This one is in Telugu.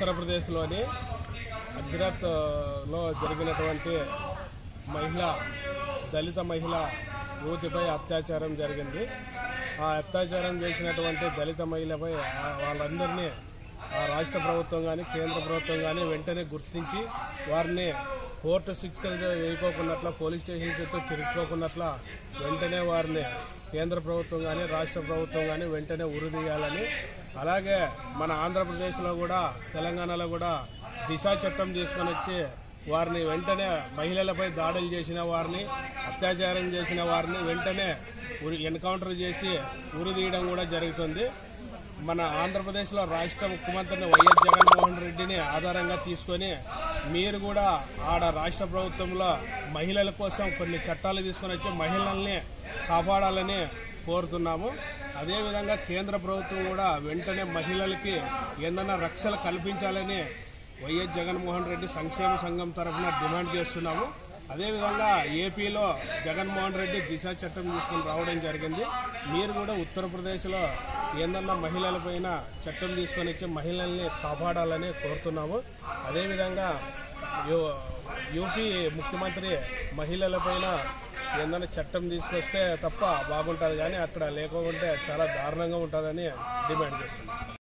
ఉత్తరప్రదేశ్లోని గుజరాత్ లో జరిగినటువంటి మహిళ దళిత మహిళ యువతిపై అత్యాచారం జరిగింది ఆ అత్యాచారం చేసినటువంటి దళిత మహిళపై ఆ- వాళ్ళందరినీ ఆ రాష్ట్ర ప్రభుత్వం కానీ కేంద్ర ప్రభుత్వం కానీ వెంటనే గుర్తించి వారిని కోర్టు శిక్షలు వేయకోకున్నట్ల పోలీస్ స్టేషన్ చుట్టూ తిరుగుకోకున్నట్ల వెంటనే వారిని కేంద్ర ప్రభుత్వం కానీ రాష్ట్ర ప్రభుత్వం కానీ వెంటనే ఉరిదీయాలని అలాగే మన ఆంధ్రప్రదేశ్లో కూడా తెలంగాణలో కూడా దిశ చట్టం తీసుకొని వచ్చి వారిని వెంటనే మహిళలపై దాడులు చేసిన వారిని అత్యాచారం చేసిన వారిని వెంటనే ఉరి ఎన్కౌంటర్ చేసి ఉరిదీయడం కూడా జరుగుతుంది మన ఆంధ్రప్రదేశ్లో రాష్ట్ర ముఖ్యమంత్రిని వైఎస్ జగన్మోహన్ రెడ్డిని ఆధారంగా తీసుకొని మీరు కూడా ఆడ రాష్ట్ర ప్రభుత్వంలో మహిళల కోసం కొన్ని చట్టాలు తీసుకొని వచ్చి మహిళల్ని కాపాడాలని కోరుతున్నాము అదేవిధంగా కేంద్ర ప్రభుత్వం కూడా వెంటనే మహిళలకి ఏదైనా రక్షణ కల్పించాలని వైఎస్ జగన్మోహన్ రెడ్డి సంక్షేమ సంఘం తరఫున డిమాండ్ చేస్తున్నాము అదేవిధంగా ఏపీలో జగన్మోహన్ రెడ్డి దిశ చట్టం తీసుకుని రావడం జరిగింది మీరు కూడా ఉత్తరప్రదేశ్లో ఏందన్నా మహిళలపైన చట్టం తీసుకొని వచ్చి మహిళల్ని కాపాడాలని కోరుతున్నాము అదేవిధంగా యూ- యూపీ ముఖ్యమంత్రి మహిళలపైన ఏందన్నా చట్టం తీసుకొస్తే తప్ప బాగుంటుంది కానీ అక్కడ లేకుంటే చాలా దారుణంగా ఉంటుందని డిమాండ్ చేస్తున్నాం